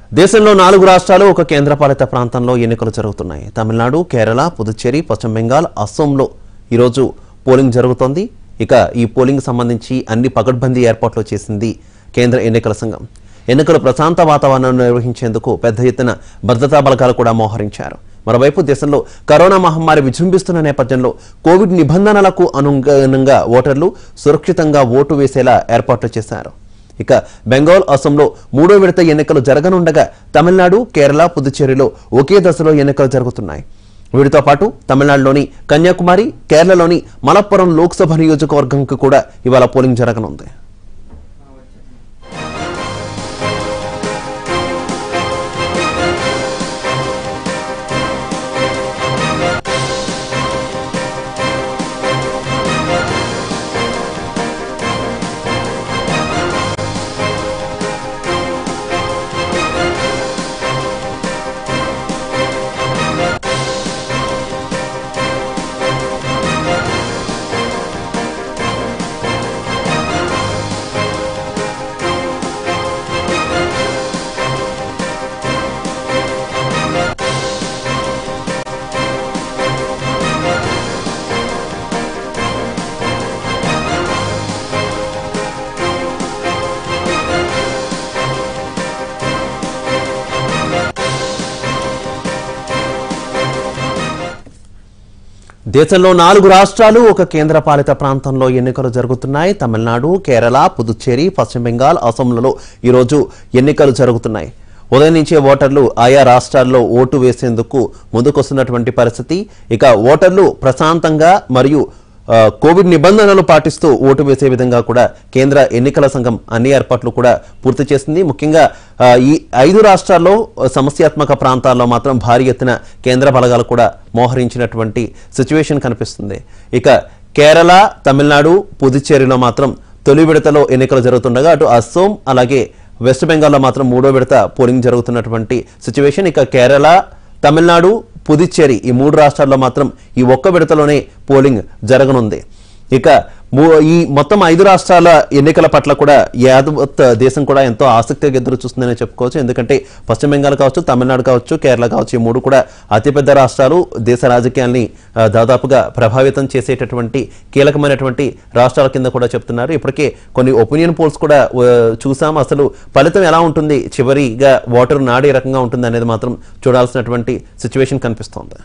దేశంలో నాలుగు రాష్ట్రాలు ఒక కేంద్రపాలిత ప్రాంతంలో ఎన్నికలు జరుగుతున్నాయి తమిళనాడు కేరళ పుదుచ్చేరి పశ్చిమ బెంగాల్ అస్సోంలో ఈరోజు పోలింగ్ జరుగుతోంది ఇక ఈ పోలింగ్ సంబంధించి అన్ని పకడ్బందీ ఏర్పాట్లు చేసింది కేంద్ర ఎన్నికల సంఘం ఎన్నికలు ప్రశాంత వాతావరణం నిర్వహించేందుకు పెద్ద ఎత్తున భద్రతా బలగాలు కూడా మోహరించారు మరోవైపు దేశంలో కరోనా మహమ్మారి విజృంభిస్తున్న నేపథ్యంలో కోవిడ్ నిబంధనలకు అనుగుణంగా ఓటర్లు సురక్షితంగా ఓటు వేసేలా ఏర్పాట్లు చేశారు ఇక బెంగాల్ అసోంలో మూడో విడత ఎన్నికలు జరగనుండగా తమిళనాడు కేరళ పుదుచ్చేరిలో ఒకే దశలో ఎన్నికలు జరుగుతున్నాయి వీటితో పాటు తమిళనాడులోని కన్యాకుమారి కేరళలోని మలప్పురం లోక్సభ నియోజకవర్గంకు కూడా ఇవాళ పోలింగ్ జరగనుంది దేశంలో నాలుగు రాష్ట్రాలు ఒక కేంద్రపాలిత ప్రాంతంలో ఎన్నికలు జరుగుతున్నాయి తమిళనాడు కేరళ పుదుచ్చేరి పశ్చిమ బెంగాల్ అసోంలలో ఈరోజు ఎన్నికలు జరుగుతున్నాయి ఉదయం నుంచే ఓటర్లు ఆయా రాష్ట్రాల్లో ఓటు వేసేందుకు ముందుకొస్తున్నటువంటి పరిస్థితి ఇక ఓటర్లు ప్రశాంతంగా మరియు ఆ, కోవిడ్ నిబంధనలు పాటిస్తూ ఓటు వేసే విధంగా కూడా కేంద్ర ఎన్నికల సంఘం అన్ని ఏర్పాట్లు కూడా పూర్తి చేసింది ముఖ్యంగా ఆ, ఈ ఐదు రాష్ట్రాల్లో సమస్యాత్మక ప్రాంతాల్లో మాత్రం భారీ ఎత్తున కేంద్ర బలగాలు కూడా మోహరించినటువంటి సిచ్యువేషన్ కనిపిస్తుంది ఇక కేరళ తమిళనాడు పుదుచ్చేరిలో మాత్రం తొలి విడతలో ఎన్నికలు జరుగుతుండగా అటు అస్సోం అలాగే వెస్ట్ బెంగాల్లో మాత్రం మూడో విడత పోలింగ్ జరుగుతున్నటువంటి సిచ్యువేషన్ ఇక కేరళ తమిళనాడు పుదుచ్చేరి ఈ మూడు రాష్ట్రాల్లో మాత్రం ఈ ఒక్క విడతలోనే పోలింగ్ జరగనుంది ఇక మూ- ఈ మొత్తం ఐదు రాష్ట్రాల ఎన్నికల పట్ల కూడా యాదవత్ దేశం కూడా ఎంతో ఆసక్తిగా ఎదురు చూస్తుందని చెప్పుకోవచ్చు ఎందుకంటే పశ్చిమ బెంగాల్ కావచ్చు తమిళనాడు కావచ్చు కేరళ కావచ్చు ఈ మూడు కూడా అతిపెద్ద రాష్ట్రాలు దేశ రాజకీయాల్ని ఆ, దాదాపుగా ప్రభావితం చేసేటటువంటి కీలకమైనటువంటి రాష్ట్రాల కింద కూడా చెప్తున్నారు ఇప్పటికే కొన్ని ఒపీనియన్ పోల్స్ కూడా ఆ, చూసాం అసలు ఫలితం ఎలా ఉంటుంది చివరిగా ఓటరు నాడు ఏ రకంగా ఉంటుంది అనేది మాత్రం చూడాల్సినటువంటి సిచ్యువేషన్ కనిపిస్తోంది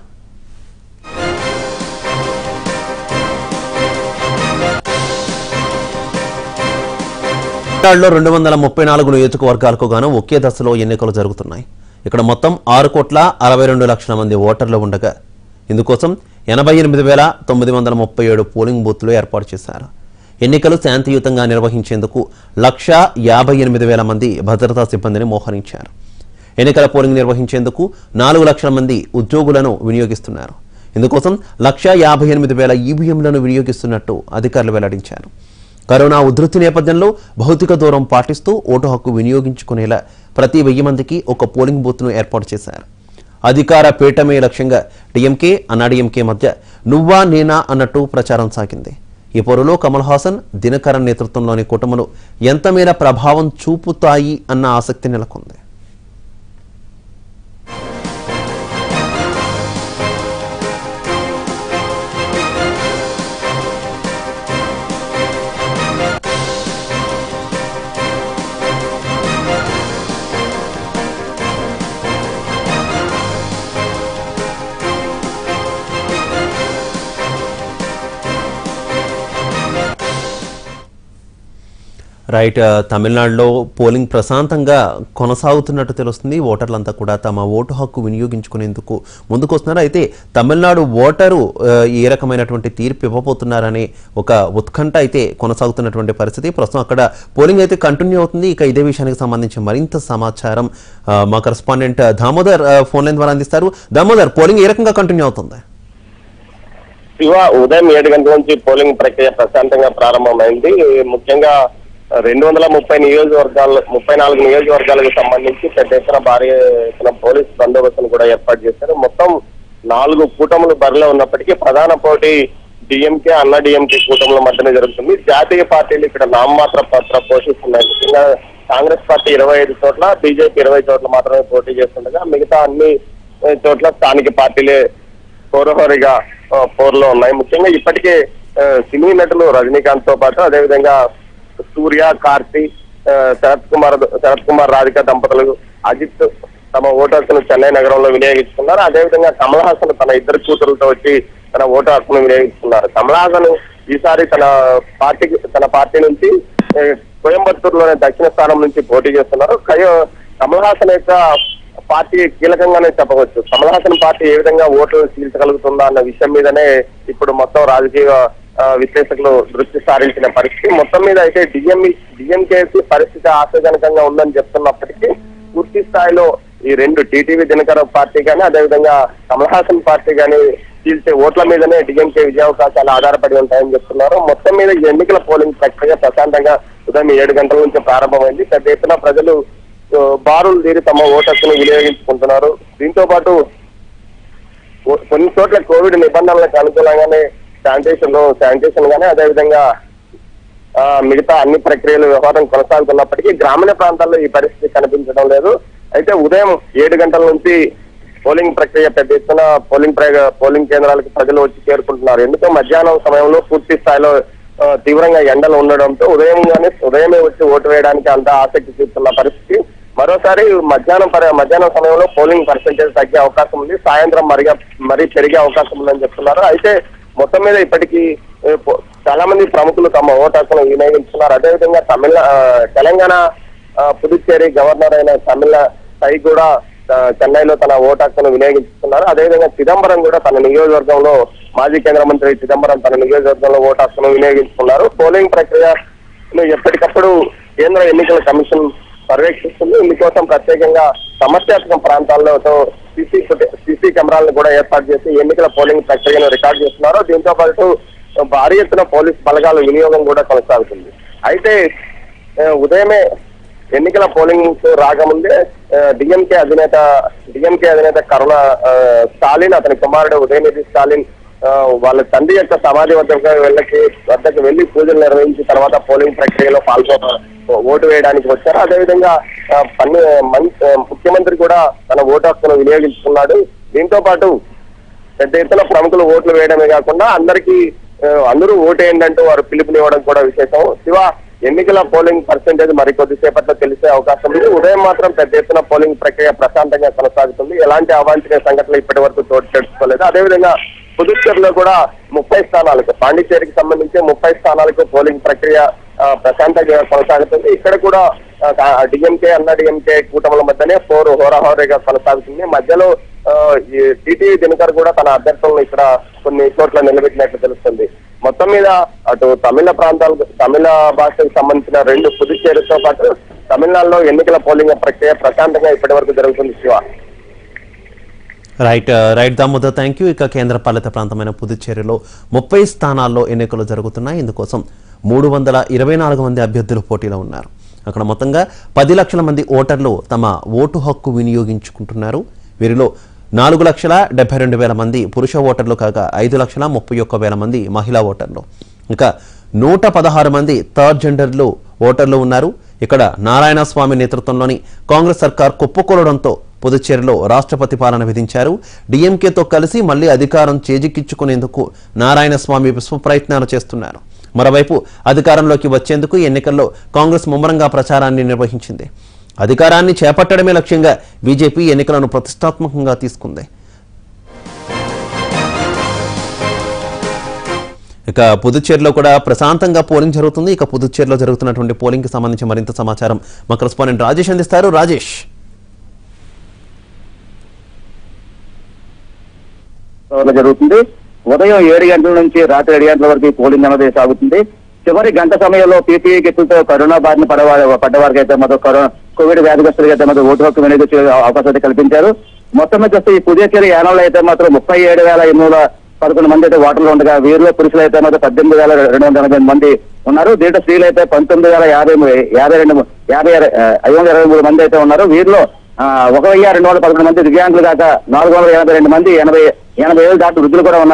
తమిళనాడులో రెండు వందల ముప్పై నాలుగు నియోజకవర్గాలకు గాను ఒకే దశలో ఎన్నికలు జరుగుతున్నాయి ఇక్కడ మొత్తం ఆరు కోట్ల అరవై రెండు లక్షల మంది ఓటర్లు ఉండగా ఇందుకోసం ఎనభై ఎనిమిది వేల తొమ్మిది వందల ముప్పై ఏడు పోలింగ్ బూత్లు ఏర్పాటు చేశారు ఎన్నికలు శాంతియుతంగా నిర్వహించేందుకు లక్ష యాభై ఎనిమిది వేల మంది భద్రతా సిబ్బందిని మోహరించారు ఎన్నికల పోలింగ్ నిర్వహించేందుకు నాలుగు లక్షల మంది ఉద్యోగులను వినియోగిస్తున్నారు ఇందుకోసం లక్ష యాభై ఎనిమిది వేల ఈవీఎంలను వినియోగిస్తున్నట్టు అధికారులు వెల్లడించారు కరోనా ఉధృతి నేపథ్యంలో భౌతిక దూరం పాటిస్తూ ఓటు హక్కు వినియోగించుకునేలా ప్రతి వెయ్యి మందికి ఒక పోలింగ్ బూత్ను ఏర్పాటు చేశారు అధికార పీఠమే లక్ష్యంగా డిఎంకే అన్నాడీఎంకే మధ్య నువ్వా నేనా అన్నట్టు ప్రచారం సాగింది ఈ పోరులో కమల్ హాసన్ దినకరన్ నేతృత్వంలోని కూటములు ఎంత మేర ప్రభావం చూపుతాయి అన్న ఆసక్తి నెలకొంది రైట్ ఆ, తమిళనాడులో పోలింగ్ ప్రశాంతంగా కొనసాగుతున్నట్టు తెలుస్తుంది ఓటర్లంతా కూడా తమ ఓటు హక్కు వినియోగించుకునేందుకు ముందుకొస్తున్నారు అయితే తమిళనాడు ఓటరు ఆ, ఏ రకమైనటువంటి తీర్పు ఇవ్వబోతున్నారనే ఒక ఉత్కంఠ అయితే కొనసాగుతున్నటువంటి పరిస్థితి ప్రస్తుతం అక్కడ పోలింగ్ అయితే కంటిన్యూ అవుతుంది ఇక ఇదే విషయానికి సంబంధించి మరింత సమాచారం ఆ, మా కరెస్పాండెంట్ దామోదర్ ఆ, ఫోన్ లైన్ ద్వారా అందిస్తారు దామోదర్ పోలింగ్ ఏ రకంగా కంటిన్యూ అవుతుంది శివ ఉదయం ఏడు గంటల నుంచి పోలింగ్ ప్రక్రియ ప్రశాంతంగా ప్రారంభమైంది ముఖ్యంగా రెండు వందల ముప్పై నియోజకవర్గాలు ముప్పై నాలుగు నియోజకవర్గాలకు సంబంధించి పెద్ద ఎత్తున భారీ ఎత్తున పోలీస్ బందోబస్తును కూడా ఏర్పాటు చేశారు మొత్తం నాలుగు కూటములు బరిలో ఉన్నప్పటికీ ప్రధాన పోటీ డిఎంకే అన్న డిఎంకే కూటముల మధ్యనే జరుగుతుంది జాతీయ పార్టీలు ఇక్కడ నామమాత్ర పాత్ర పోషిస్తున్నాయి ముఖ్యంగా కాంగ్రెస్ పార్టీ ఇరవై ఐదు చోట్ల బీజేపీ ఇరవై చోట్ల మాత్రమే పోటీ చేస్తుండగా మిగతా అన్ని ఆ, చోట్ల స్థానిక పార్టీలే హోరహోరిగా ఆ, పోరులో ఉన్నాయి ముఖ్యంగా ఇప్పటికే ఆ, సినీ నటులు రజనీకాంత్ తో పాటు అదేవిధంగా సూర్య కార్తీ ఆ, శరత్ కుమార్ శరత్ కుమార్ రాధిక దంపతులు అజిత్ తమ ఓటు హక్కును చెన్నై నగరంలో వినియోగించుకున్నారు అదేవిధంగా కమల్ హాసన్ తన ఇద్దరు కూతురులతో వచ్చి తన ఓటు హక్కును వినియోగించుకున్నారు కమల్ హాసన్ ఈసారి తన పార్టీ తన పార్టీ నుంచి ఏ, కోయంబత్తూరులోని దక్షిణ స్థానం నుంచి పోటీ చేస్తున్నారు కయో కమల్ హాసన్ యొక్క పార్టీ కీలకంగానే చెప్పవచ్చు కమల్ హాసన్ పార్టీ ఏ విధంగా ఓట్లు చీల్చగలుగుతుందా అన్న విషయం మీదనే ఇప్పుడు మొత్తం రాజకీయ ఆ, విశ్లేషకులు దృష్టి సారించిన పరిస్థితి మొత్తం మీద అయితే డిఎం డిఎంకేసి పరిస్థితి ఆశాజనకంగా ఉందని చెప్తున్నప్పటికీ పూర్తి స్థాయిలో ఈ రెండు టీటీవీ దినకర పార్టీ కానీ అదేవిధంగా కమల్ హాసన్ పార్టీ కానీ చీల్చే ఓట్ల మీదనే డిఎంకే విజయావకాశాలు ఆధారపడి ఉంటాయని చెప్తున్నారు మొత్తం మీద ఈ ఎన్నికల పోలింగ్ ప్రక్రియ ప్రశాంతంగా ఉదయం ఏడు గంటల నుంచి ప్రారంభమైంది పెద్ద ఎత్తున ప్రజలు ఆ, బారులు తీరి తమ ఓటు హక్కును వినియోగించుకుంటున్నారు దీంతో పాటు ఓ- కొన్ని చోట్ల కోవిడ్ నిబంధనలకు అనుకూలంగానే శానిటేషన్ శానిటేషన్ గానీ అదేవిధంగా ఆ, మిగతా అన్ని ప్రక్రియలు వ్యవహారం కొనసాగుతున్నప్పటికీ గ్రామీణ ప్రాంతాల్లో ఈ పరిస్థితి కనిపించడం లేదు అయితే ఉదయం ఏడు గంటల నుంచి పోలింగ్ ప్రక్రియ పెద్ద ఎత్తున పోలింగ్ ప్ర- పోలింగ్ కేంద్రాలకు ప్రజలు వచ్చి చేరుకుంటున్నారు ఎందుకో మధ్యాహ్నం సమయంలో పూర్తి స్థాయిలో ఆ, తీవ్రంగా ఎండలు ఉండడంతో ఉదయంగానే ఉదయమే వచ్చి ఓటు వేయడానికి అంతా ఆసక్తి చూపుతున్న పరిస్థితి మరోసారి మధ్యాహ్నం పరి- మధ్యాహ్నం సమయంలో పోలింగ్ పర్సెంటేజ్ తగ్గే అవకాశం ఉంది సాయంత్రం మరిగా మరీ పెరిగే అవకాశం ఉందని చెప్తున్నారు అయితే మొత్తం మీద ఇప్పటికీ ఏ, పో- చాలా మంది ప్రముఖులు తమ ఓటు హక్కును వినియోగించుకున్నారు అదేవిధంగా తమిళ ఆ, తెలంగాణ ఆ, పుదుచ్చేరి గవర్నర్ అయిన తమిళ సై కూడా ఆ, చెన్నైలో తన ఓటు హక్కును వినియోగించుకున్నారు అదేవిధంగా చిదంబరం కూడా తన నియోజకవర్గంలో మాజీ కేంద్ర మంత్రి చిదంబరం తన నియోజకవర్గంలో ఓటు హక్కును వినియోగించుకున్నారు పోలింగ్ ప్రక్రియను ఎప్పటికప్పుడు కేంద్ర ఎన్నికల కమిషన్ పర్యవేక్షిస్తుంది ఇందుకోసం ప్రత్యేకంగా సమస్యాత్మక ప్రాంతాల్లో సీసీ సీసీ కెమెరాలను కూడా ఏర్పాటు చేసి ఎన్నికల పోలింగ్ ప్రక్రియను రికార్డ్ చేస్తున్నారు దీంతో పాటు భారీ ఎత్తున పోలీస్ బలగాల వినియోగం కూడా కొనసాగుతుంది అయితే ఆ, ఉదయమే ఎన్నికల పోలింగ్ రాకముందే డిఎంకే అధినేత డిఎంకే అధినేత కరుణ ఆ, స్టాలిన్ అతని కుమారుడు ఉదయనిధి స్టాలిన్ ఆ, వాళ్ళ తండ్రి యొక్క సమాధి వద్దకు వెళ్ళకి వద్దకు వెళ్లి పూజలు నిర్వహించి తర్వాత పోలింగ్ ప్రక్రియలో పాల్గొ ఓటు వేయడానికి వచ్చారు అదేవిధంగా ఆ, పన్ను మన్- ఆ, ముఖ్యమంత్రి కూడా తన ఓటు హక్కును వినియోగించుకున్నాడు దీంతో పాటు పెద్ద ఎత్తున ప్రముఖులు ఓట్లు వేయడమే కాకుండా అందరికీ ఆ, అందరూ ఓటేయండి అంటూ వారు పిలుపునివ్వడం కూడా విశేషం శివ ఎన్నికల పోలింగ్ పర్సెంటేజ్ మరి కొద్దిసేపట్లో తెలిసే అవకాశం ఉంది ఉదయం మాత్రం పెద్ద ఎత్తున పోలింగ్ ప్రక్రియ ప్రశాంతంగా కొనసాగుతుంది ఎలాంటి అవాంఛనీయ సంఘటనలు ఇప్పటి వరకు చోటు చేసుకోలేదు అదేవిధంగా పుదుచ్చేరిలో కూడా ముప్పై స్థానాలకు పాండిచేరికి సంబంధించి ముప్పై స్థానాలకు పోలింగ్ ప్రక్రియ ఆ, ప్రశాంతంగా కొనసాగుతుంది ఇక్కడ కూడా డిఎంకే అన్న డిఎంకే కూటముల మధ్యనే ఫోర్ హోరాహోరీగా కొనసాగుతుంది మధ్యలో ఆ, ఈ టీటీవీ దినకర్ కూడా తన అభ్యర్థులను ఇక్కడ కొన్ని చోట్ల నిలబెట్టినట్లు తెలుస్తుంది మొత్తం మీద అటు తమిళ ప్రాంతాలకు తమిళ భాషకు సంబంధించిన రెండు పుదుచ్చేరితో పాటు తమిళనాడులో ఎన్నికల పోలింగ్ ప్రక్రియ ప్రశాంతంగా ఇప్పటి వరకు జరుగుతుంది Siva right right Damodar thank you ఇక కేంద్ర పాలిత ప్రాంతమైన పుదుచ్చేరిలో ముప్పై స్థానాల్లో ఎన్నికలు జరుగుతున్నాయి ఇందుకోసం మూడు వందల ఇరవై నాలుగు మంది అభ్యర్థులు పోటీలో ఉన్నారు అక్కడ మొత్తంగా పది లక్షల మంది ఓటర్లు తమ ఓటు హక్కు వినియోగించుకుంటున్నారు వీరిలో నాలుగు లక్షల డెబ్బై రెండు వేల మంది పురుష ఓటర్లు కాగా ఐదు లక్షల ముప్పై ఒక్క వేల మంది మహిళా ఓటర్లు ఇంకా నూట పదహారు మంది థర్డ్ జెండర్లు ఓటర్లు ఉన్నారు ఇక్కడ నారాయణ స్వామి నేతృత్వంలోని కాంగ్రెస్ సర్కార్ కుప్పకూలడంతో పుదుచ్చేరిలో రాష్ట్రపతి పాలన విధించారు డీఎంకేతో కలిసి మళ్లీ అధికారం చేజిక్కించుకునేందుకు నారాయణ స్వామి విశ్వ ప్రయత్నాలు చేస్తున్నారు మరోవైపు అధికారంలోకి వచ్చేందుకు ఎన్నికల్లో కాంగ్రెస్ ముమ్మరంగా ప్రచారాన్ని నిర్వహించింది అధికారాన్ని చేపట్టడమే లక్ష్యంగా బీజేపీ ఎన్నికలను ప్రతిష్టాత్మకంగా తీసుకుంది ఇక పుదుచ్చేరిలో కూడా ప్రశాంతంగా పోలింగ్ జరుగుతుంది ఇక పుదుచ్చేరిలో జరుగుతున్నటువంటి పోలింగ్ కి సంబంధించి మరింత సమాచారం మా కరెస్పాండెంట్ రాజేష్ అందిస్తారు రాజేష్ లో జరుగుతుంది ఉదయం ఏడు గంటల నుంచి రాత్రి ఏడు గంటల వరకు ఈ పోలింగ్ అనేది సాగుతుంది చివరి గంట సమయంలో పీపీఈ కిట్లతో కరోనా బారిన పడవారి పడ్డవారికి అయితే మొత్తం కరోనా కోవిడ్ వ్యాధిగ్రస్తులకి అయితే మాత్రం ఓటు హక్కు వినియోగించే అవకాశం అయితే కల్పించారు మొత్తం మీద చూస్తే ఈ పుదుచ్చేరి యానంలో అయితే మాత్రం ముప్పై ఏడు వేల ఎనిమిది వందల పదకొండు మంది అయితే ఓటర్లు ఉండగా వీరిలో పురుషులు అయితే మాత్రం పద్దెనిమిది వేల రెండు వందల ఎనభై మంది ఉన్నారు దీంట్లో స్త్రీలు అయితే పంతొమ్మిది వేల యాభై మూ- యాభై రెండు యాభై ఆరు- ఆ, ఐదు వందల ఇరవై మూడు మంది అయితే ఉన్నారు వీరిలో ఆ, ఒక వెయ్యి రెండు వందల పదకొండు మంది దివ్యాంగులు కాక నాలుగు వందల ఎనభై రెండు మంది ఎనభై ఎనభై ఏళ్ళు దాటి వృద్ధులు కూడా ఉన్నారు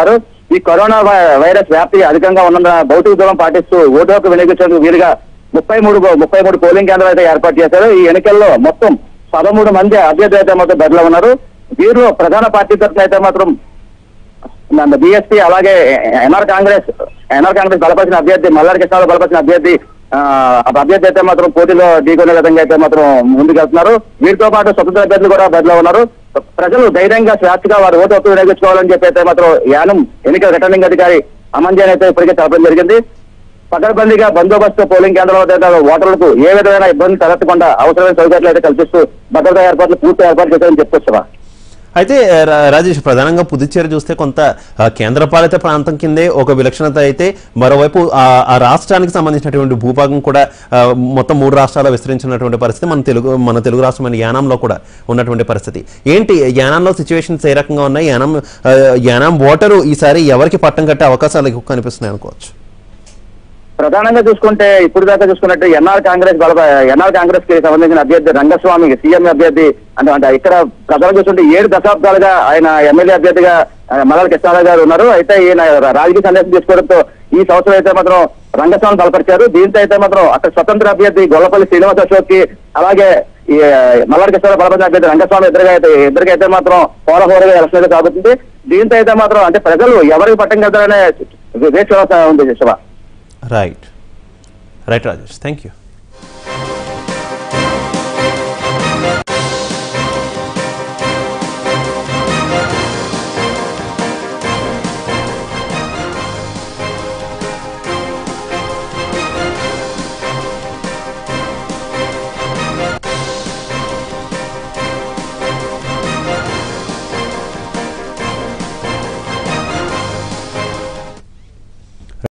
ఈ కరోనా వై- వైరస్ వ్యాప్తి అధికంగా ఉన్నందున భౌతిక దూరం పాటిస్తూ ఓటు హక్కు వినియోగించేందుకు వీలుగా ముప్పై మూడు ముప్పై మూడు పోలింగ్ కేంద్రాలు అయితే ఏర్పాటు చేశారు ఈ ఎన్నికల్లో మొత్తం పదమూడు మంది అభ్యర్థులు అయితే మాత్రం బరిలో ఉన్నారు వీరిలో ప్రధాన పార్టీ తరఫున అయితే మాత్రం బీఎస్పీ అలాగే ఎన్ఆర్ కాంగ్రెస్ ఎన్ఆర్ కాంగ్రెస్ బలపరిచిన అభ్యర్థి మల్లారి కృష్ణారావు బలపరిచిన అభ్యర్థి ఆ, ఆ అభ్యర్థి అయితే మాత్రం పోటీలో ఢీకొనే విధంగా అయితే మాత్రం ముందుకెళ్తున్నారు వీరితో పాటు స్వతంత్ర అభ్యర్థులు కూడా బదిలో ఉన్నారు ప్రజలు ధైర్యంగా స్వేచ్ఛగా వారి ఓటు హక్కు వినియోగించుకోవాలని చెప్పి అయితే మాత్రం యానం ఎన్నికల రిటర్నింగ్ అధికారి అమంజన్ అయితే ఇప్పటికే తెలపడం జరిగింది పకడ్బందీగా బందోబస్తు పోలింగ్ కేంద్రాల వద్ద ఓటర్లకు ఏ విధమైన ఇబ్బంది తలెత్తకుండా అవసరమైన సౌకర్యాలు అయితే కల్పిస్తూ భద్రతా ఏర్పాట్లు పూర్తి ఏర్పాటు చేశారని చెప్పుకొచ్చా అయితే రా- రాజేష్ ప్రధానంగా పుదుచ్చేరి చూస్తే కొంత ఆ, కేంద్రపాలిత ప్రాంతం కిందే ఒక విలక్షణత అయితే మరోవైపు ఆ ఆ రాష్ట్రానికి సంబంధించినటువంటి భూభాగం కూడా ఆ, మొత్తం మూడు రాష్ట్రాలు విస్తరించినటువంటి పరిస్థితి మన తెలుగు మన తెలుగు రాష్ట్రమైన యానాంలో కూడా ఉన్నటువంటి పరిస్థితి ఏంటి యానాంలో సిచ్యువేషన్స్ ఏ రకంగా ఉన్నాయి యానం ఆ, యానాం ఓటరు ఈసారి ఎవరికి పట్టం కట్టే అవకాశాలు ఎక్కువ కనిపిస్తున్నాయి అనుకోవచ్చు ప్రధానంగా చూసుకుంటే ఇప్పుడు దాకా చూసుకున్నట్టు ఎన్ఆర్ కాంగ్రెస్ బల ఎన్ఆర్ కాంగ్రెస్ కి సంబంధించిన అభ్యర్థి రంగస్వామి సీఎం అభ్యర్థి అంటే అంటే ఇక్కడ ప్రధానంగా చూసుకుంటే ఏడు దశాబ్దాలుగా ఆయన ఎమ్మెల్యే అభ్యర్థిగా ఆ, మల్లాల కృష్ణారావు గారు ఉన్నారు అయితే ఈయన రా- రాజకీయ సందేశం తీసుకోవడంతో ఈ సంవత్సరం అయితే మాత్రం రంగస్వామి బలపరిచారు దీంతో అయితే మాత్రం అక్కడ స్వతంత్ర అభ్యర్థి గొల్లపల్లి శ్రీనివాస అశోక్ కి అలాగే ఈ మల్లారి కృష్ణారావు బలపరిచిన అభ్యర్థి రంగస్వామి ఇద్దరుగా అయితే ఇద్దరికి అయితే మాత్రం హోరహోరగా ఎలక్షన్ అయితే సాగుతుంది దీంతో అయితే మాత్రం అంటే ప్రజలు ఎవరికి పట్టం కదనే వేచి ఉంది Siva right right Rajesh thank you